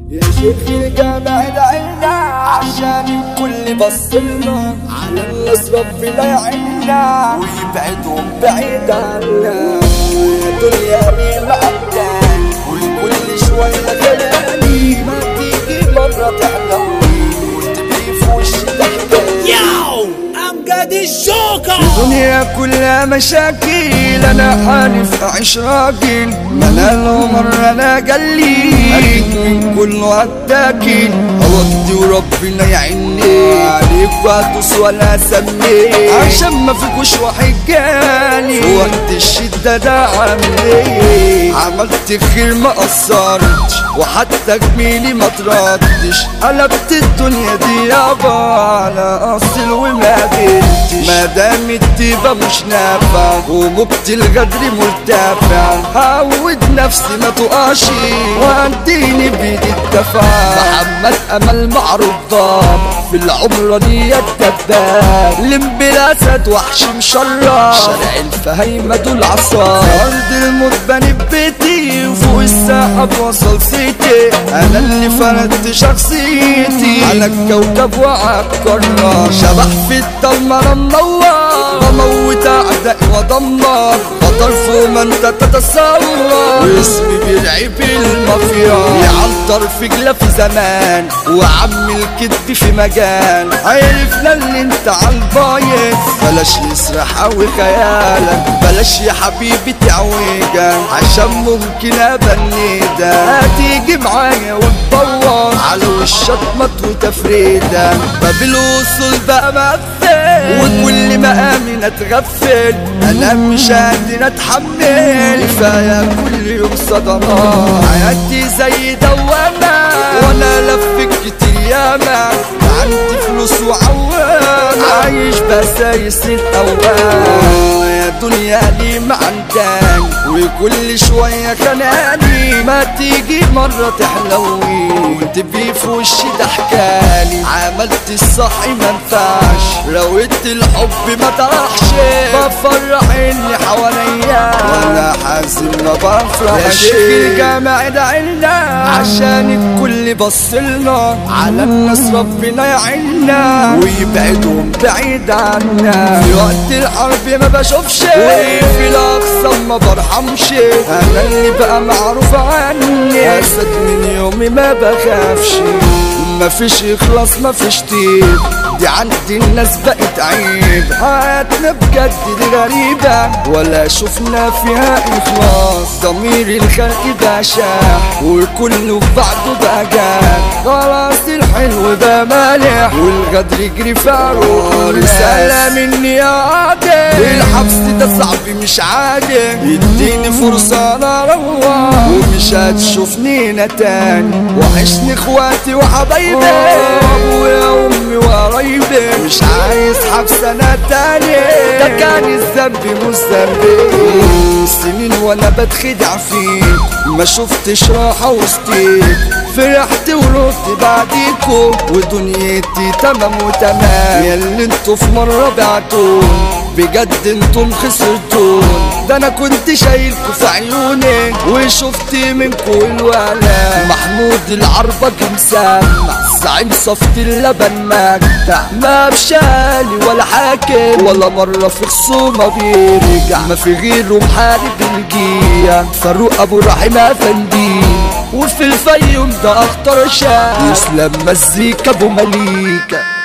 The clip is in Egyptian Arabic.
يا شيخ الجامع دعينا عشان الكل بصلنا على الناس ربنا يعينا ويبعدهم بعيد عنا يا دنيا مين معدان والكل شوية كلامي ما تيجي مرة تعلمني وتبقي في وشي تحكي ياو امجد الجوكر الدنيا كلها مشاكل انا حالف اعيش راجل ملال مرة انا قلي اكيد من كله هتاكل وقتي وربنا يعيني عليك وهتوس ولا سمي عشان ما فيكوش واحد جالي في وقت الشدة ده عامل ايه عملت خير ما قصرتش وحتى جميلي ما تردش قلبت الدنيا دي يابا على اصل وما قدرتش ما دام الديبة مش نافع ومبت الغدر مرتفع هعود نفسي ما تقعش واديني بايدي الدفع محمد امل معروف ضاب في العمرانية الدباب الامبلاسات وحش مشرف شارع الفهيمة دول عصا عند الموت بني ببيتي وفوق السحب وصل سيتي انا اللي فردت شخصيتي على الكوكب وعالقارة شبح في الضلمة منور بموت اعدائي وادمر خطر فوق ما انت تتصور واسمي بيرعب المافيا يعنطر في جلة في زمان وعم الكذب في مجال عرفنا اللي انت عالبايظ بلاش يسرح اوي خيالك بلاش يا حبيبي تعويجة عشان ممكن ابنيدة هتيجي معايا وتدور على وشك مط وتفريدة باب الوصول بقى مقفل وكل مقامي اتغفل انا مش قادر اتحمل كفايه كل يوم صدمات حياتي زي دوامه وانا لفك كتير ياما عندي فلوس وعوام عايش بسايس الاوهام يا دنيا لي ما عندك وكل شويه خناني ما تيجي مره تحلوي وتبي في وشي ضحكالي عملت الصح ما ينفعش رويت الحب ما طرحش بفرح اللي حواليا وانا حازم ما بفرحش يا شيخ الجامع دعينا عشان الكل بصلنا على الناس ربنا يعينا ويبعدهم بعيد عنا في وقت الحرب ما بشوفش وفي الاقصى ما برحمش انا اللي بقى معروف عني اسد من يومي ما بخافش مفيش اخلاص مفيش طيب دي عندي الناس بقت عيب حياتنا بجد دي غريبة ولا شفنا فيها إخلاص ضمير الخلق ده شاح وكله في بعضه بقى جاح خلاص الحلو بقى مالح والغدر يجري في عروق رسالة مني يا عادل الحبس ده صعب مش عادي اديني فرصة انا اروح ومش هتشوفني هنا تاني وحشني اخواتي وحبايبي ابويا وامي وقرايبي مش عايز حبس انا تاني ده كان الذنب مش ذنبي سنين وانا بتخدع فيك ما شفتش راحة وسطيك فرحت ورحت بعديكو ودنيتي تمام وتمام ياللي انتوا في مرة بعتون بجد انتم خسرتون ده انا كنت شايلكوا في عيوني وشفت منكوا الولا محمود العربة مسمع زعيم صفت اللبن مجدع ما بشالي ولا حاكم ولا مرة في خصومة بيرجع ما في غيره محارب الجية فاروق ابو رحيم افندي وفي الفيوم ده اخطر شاب يسلم مزيكا ابو مليكه